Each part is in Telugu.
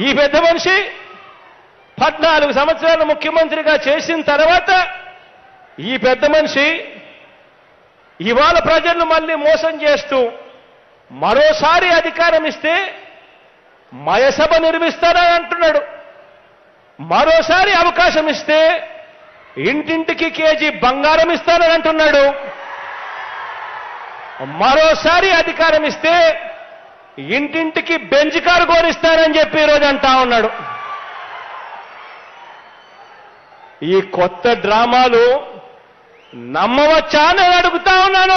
ఈ పెద్ద మనిషి పద్నాలుగు సంవత్సరాలు ముఖ్యమంత్రిగా చేసిన తర్వాత ఈ పెద్ద మనిషి ఇవాళ ప్రజలను మళ్ళీ మోసం చేస్తూ మరోసారి అధికారం ఇస్తే మయసభ నిర్మిస్తానని అంటున్నాడు మరోసారి అవకాశం ఇస్తే ఇంటింటికి కేజీ బంగారం ఇస్తానని అంటున్నాడు మరోసారి అధికారం ఇస్తే ఇంటింటికి బెంచ్ కారు కోరిస్తానని చెప్పి ఈరోజు అంటా ఉన్నాడు ఈ కొత్త డ్రామాలు నమ్మవచ్చా అని నేను అడుగుతా ఉన్నాను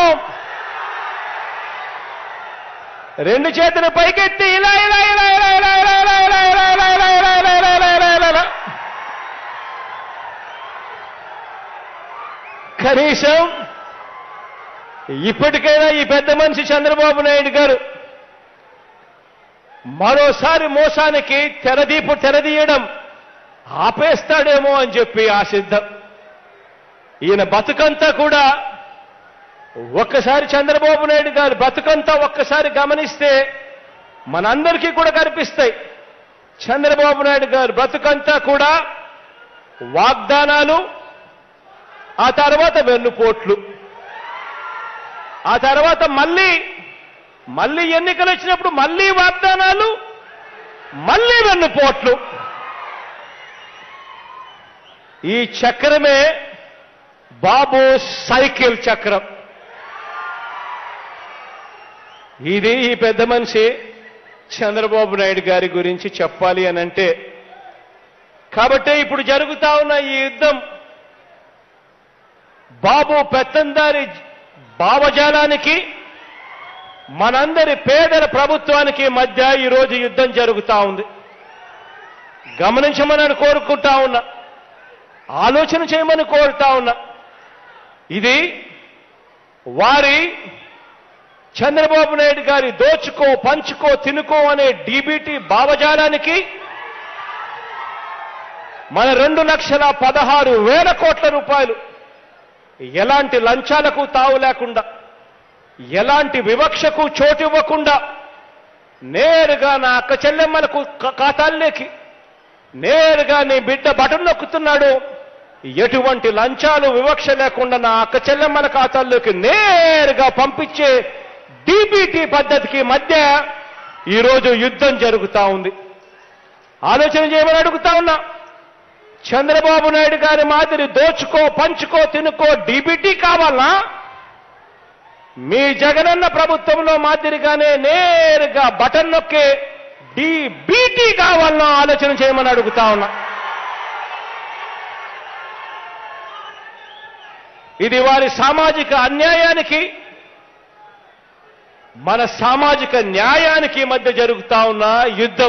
రెండు చేతులు పైకెత్తి ఇలా ఇలా ఇలా ఇలా ఇలా ఇలా ఇలా ఇలా ఇలా ఇలా ఇలా ఇలా ఇలా ఇలా ఇలా ఇలా ఇలా ఇలా. కనీసం ఇప్పటికైనా ఈ పెద్ద మనిషి చంద్రబాబు నాయుడు గారు మరోసారి మోసానికి తెరదీపు తెరదీయడం ఆపేస్తాడేమో అని చెప్పి ఆశిద్దాం ఈయన బతుకంతా కూడా ఒక్కసారి చంద్రబాబు నాయుడు గారు బతుకంతా ఒక్కసారి గమనిస్తే మనందరికీ కూడా కనిపిస్తాయి చంద్రబాబు నాయుడు గారు బ్రతుకంతా కూడా వాగ్దానాలు ఆ తర్వాత వెన్నుపోట్లు ఆ తర్వాత మళ్ళీ మళ్ళీ ఎన్నికలు వచ్చినప్పుడు మళ్ళీ వాగ్దానాలు మళ్ళీ వెన్నుపోట్లు ఈ చక్రమే బాబు సైకిల్ చక్రం ఇది ఈ పెద్ద మనిషి చంద్రబాబు నాయుడు గారి గురించి చెప్పాలి అని అంటే కాబట్టే ఇప్పుడు జరుగుతా ఉన్న ఈ యుద్ధం బాబు పెత్తందారి భావజాలానికి మనందరి పేదల ప్రభుత్వానికి మధ్య ఈరోజు యుద్ధం జరుగుతా ఉంది గమనించమని కోరుకుంటా ఉన్నా ఆలోచన చేయమని కోరుతా ఉన్నా ఇది వారి చంద్రబాబు నాయుడు గారి దోచుకో పంచుకో తినుకో అనే డీబీటీ భావజాలానికి మన రెండు లక్షల పదహారు వేల కోట్ల రూపాయలు ఎలాంటి లంచాలకు తావు లేకుండా ఎలాంటి వివక్షకు చోటు ఇవ్వకుండా నేరుగా నా అక్క చెల్లెమ్మలకు క- ఖాతాల్లోకి నేరుగా నీ బిడ్డ బటన్ నొక్కుతున్నాడు ఎటువంటి లంచాలు వివక్ష లేకుండా నా అక్క చెల్లెమ్మల ఖాతాల్లోకి నేరుగా పంపించే డీబీటీ పద్ధతికి మధ్య ఈరోజు యుద్ధం జరుగుతా ఉంది ఆలోచన చేయమని అడుగుతా ఉన్నా చంద్రబాబు నాయుడు గారి మాదిరి దోచుకో పంచుకో తినుకో డీబీటీ కావాలా మీ జగనన్న ప్రభుత్వంలో మాదిరిగానే నేరుగా బటన్ నొక్కే డీబీటీ కావాలన్నా ఆలోచన చేయమని అడుగుతా ఉన్నా ఇది వారి సామాజిక అన్యాయానికి మన సామాజిక న్యాయానికి మధ్య జరుగుతా ఉన్న యుద్ధం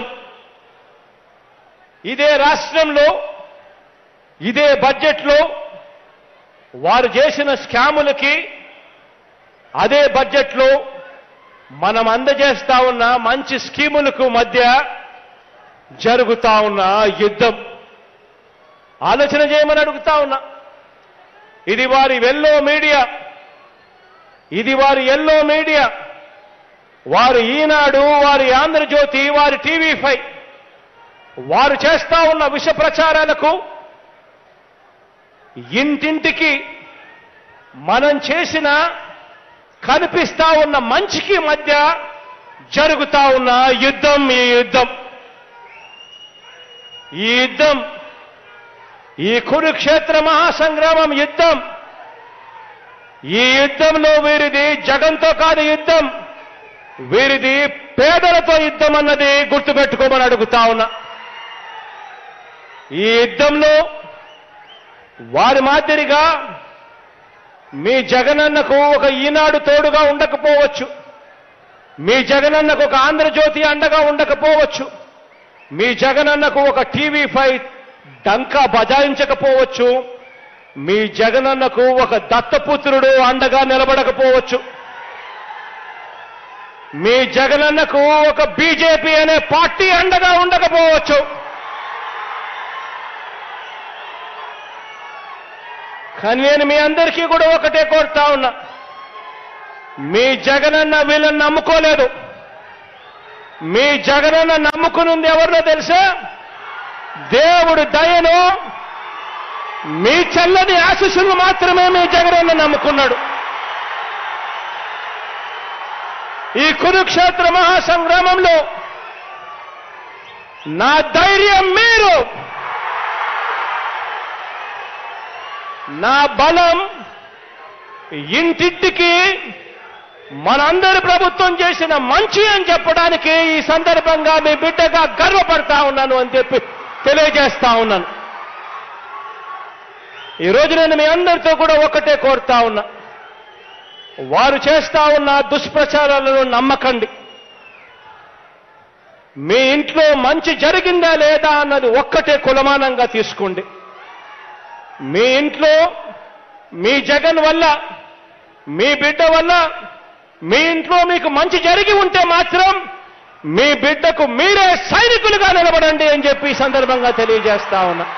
ఇదే రాష్ట్రంలో ఇదే బడ్జెట్లో వారు చేసిన స్కాములకి అదే బడ్జెట్లో మనం అందజేస్తా ఉన్న మంచి స్కీములకు మధ్య జరుగుతా ఉన్న యుద్ధం ఆలోచన చేయమని అడుగుతా ఉన్నా ఇది వారి వెల్లో మీడియా ఇది వారి ఎల్లో మీడియా వారు ఈనాడు వారి ఆంధ్రజ్యోతి వారి టీవీ ఫైవ్ వారు చేస్తా ఉన్న విష ప్రచారాలకు ఇంటింటికి మనం చేసిన కనిపిస్తా ఉన్న మంచికి మధ్య జరుగుతా ఉన్న యుద్ధం ఈ యుద్ధం ఈ యుద్ధం ఈ కురుక్షేత్ర మహాసంగ్రామం యుద్ధం ఈ యుద్ధంలో వీరిది జగంతో కాదు యుద్ధం వీరిది పేదలతో యుద్ధం అన్నది గుర్తుపెట్టుకోమని అడుగుతా ఉన్నా ఈ యుద్ధంలో వారి మాదిరిగా మీ జగనన్నకు ఒక ఈనాడు తోడుగా ఉండకపోవచ్చు మీ జగనన్నకు ఒక ఆంధ్రజ్యోతి అండగా ఉండకపోవచ్చు మీ జగనన్నకు ఒక టీవీ ఫైవ్ డంకా బజాయించకపోవచ్చు మీ జగనన్నకు ఒక దత్తపుత్రుడు అండగా నిలబడకపోవచ్చు మీ జగనన్నకు ఒక బీజేపీ అనే పార్టీ అండగా ఉండకపోవచ్చు కానీ నేను మీ అందరికీ కూడా ఒకటే కోరుతా ఉన్నా మీ జగనన్న వీళ్ళని నమ్ముకోలేదు మీ జగనన్న నమ్ముకునుంది ఎవరినో తెలుసా దేవుడు దయను మీ చల్లని ఆశీస్సులు మాత్రమే మీ జగనన్న నమ్ముకున్నాడు ఈ కురుక్షేత్ర మహాసంగ్రామంలో నా ధైర్యం మీరు నా బలం ఇంటింటికి మనందరి ప్రభుత్వం చేసిన మంచి అని చెప్పడానికి ఈ సందర్భంగా మీ బిడ్డగా గర్వపడతా ఉన్నాను అని చెప్పి తెలియజేస్తా ఉన్నాను ఈరోజు నేను మీ అందరితో కూడా ఒకటే కోరుతా ఉన్నా వారు చేస్తా ఉన్న దుష్ప్రచారాలను నమ్మకండి మీ ఇంట్లో మంచి జరిగిందా లేదా అన్నది ఒక్కటే కులమానంగా తీసుకోండి మీ ఇంట్లో మీ జగన్ వల్ల మీ బిడ్డ వల్ల మీ ఇంట్లో మీకు మంచి జరిగి ఉంటే మాత్రం మీ బిడ్డకు మీరే సైనికులుగా నిలబడండి అని చెప్పి ఈ సందర్భంగా తెలియజేస్తా ఉన్నా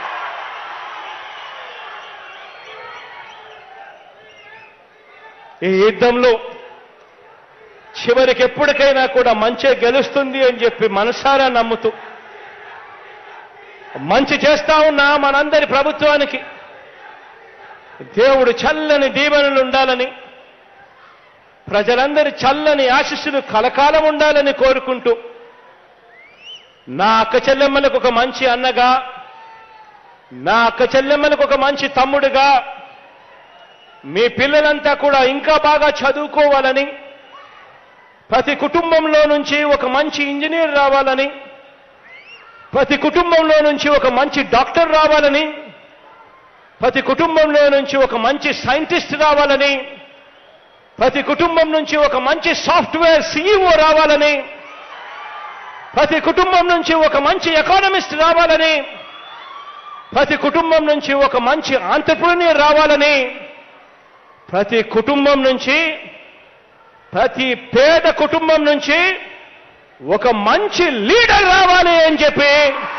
ఈ యుద్ధంలో చివరికి ఎప్పటికైనా కూడా మంచే గెలుస్తుంది అని చెప్పి మనసారా నమ్ముతూ మంచి చేస్తా ఉన్న మనందరి ప్రభుత్వానికి దేవుడు చల్లని దీవెనలు ఉండాలని ప్రజలందరి చల్లని ఆశీస్సులు కలకాలం ఉండాలని కోరుకుంటూ నా అక్క చెల్లెమ్మలకు ఒక మంచి అన్నగా నా అక్క చెల్లెమ్మలకు ఒక మంచి తమ్ముడుగా మీ పిల్లలంతా కూడా ఇంకా బాగా చదువుకోవాలని ప్రతి కుటుంబంలో నుంచి ఒక మంచి ఇంజనీర్ రావాలని ప్రతి కుటుంబంలో నుంచి ఒక మంచి డాక్టర్ రావాలని ప్రతి కుటుంబంలో నుంచి ఒక మంచి సైంటిస్ట్ రావాలని ప్రతి కుటుంబం నుంచి ఒక మంచి సాఫ్ట్వేర్ సీఈఓ రావాలని ప్రతి కుటుంబం నుంచి ఒక మంచి ఎకానమిస్ట్ రావాలని ప్రతి కుటుంబం నుంచి ఒక మంచి ఆంటర్ప్రీనియర్ రావాలని ప్రతి కుటుంబం నుంచి ప్రతి పేద కుటుంబం నుంచి ఒక మంచి లీడర్ రావాలి అని చెప్పి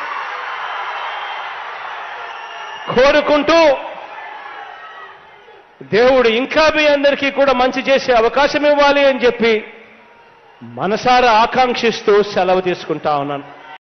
కోరుకుంటూ దేవుడు ఇంకా మీ అందరికీ కూడా మంచి చేసే అవకాశం ఇవ్వాలి అని చెప్పి మనసారా ఆకాంక్షిస్తూ సెలవు తీసుకుంటా ఉన్నాను